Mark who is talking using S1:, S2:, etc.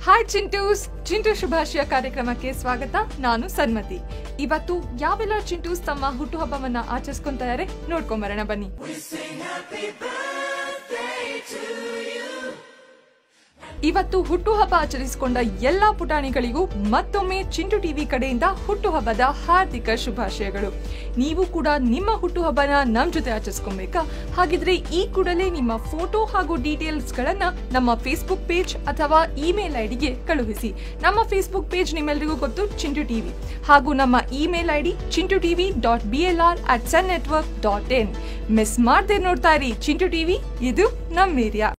S1: hi ಚಿಂಟೂಸ್ Chintu ಶುಭಾಶಯ ಕಾರ್ಯಕ್ರಮಕ್ಕೆ ಸ್ವಾಗತ ನಾನು ಸನ್ಮತಿ ಇವತ್ತು ಯಾವೆಲ್ಲ ಚಿಂಟೂಸ್ ತಮ್ಮ ಹುಟ್ಟುಹಬ್ಬವನ್ನ ಆಚರಿಸ್ಕೊಂತಾರೆ ನೋಡ್ಕೊಂಬರೋಣ ಬನ್ನಿ ಇವತ್ತು ಹುಟ್ಟುಹಬ್ಬ ಆಚರಿಸಿಕೊಂಡ ಎಲ್ಲಾ ಪುಟಾಣಿಗಳಿಗೂ ಮತ್ತೊಮ್ಮೆ ಚಿಂಟು ಟಿವಿ ಕಡೆಯಿಂದ ಹುಟ್ಟುಹಬ್ಬದ ಹಾರ್ದಿಕ ಶುಭಾಶಯಗಳು ನೀವು ಕೂಡ ನಿಮ್ಮ ಹುಟ್ಟುಹಬ್ಬನ ನಮ್ ಜೊತೆ ಆಚರಿಸ್ಕೊಬೇಕಾ ಹಾಗಿದ್ರೆ ಈ ಕೂಡಲೇ ನಿಮ್ಮ ಫೋಟೋ ಹಾಗೂ ಡೀಟೇಲ್ಸ್ ಗಳನ್ನ ನಮ್ಮ ಫೇಸ್ಬುಕ್ ಪೇಜ್ ಅಥವಾ ಇಮೇಲ್ ಐಡಿಗೆ ಕಳುಹಿಸಿ ನಮ್ಮ ಫೇಸ್ಬುಕ್ ಪೇಜ್ ನಿಮ್ಮೆಲ್ಲರಿಗೂ ಗೊತ್ತು ಚಿಂಟು ಟಿವಿ ಹಾಗೂ ನಮ್ಮ email ID Chintu TV dot B L R at Sun network dot in miss ಮಾಡದೆ ನೋಡ್ತಾ ಇರಿ ಚಿಂಟು ಟಿವಿ ಇದು ನಮ್ಮ ಏರಿಯಾ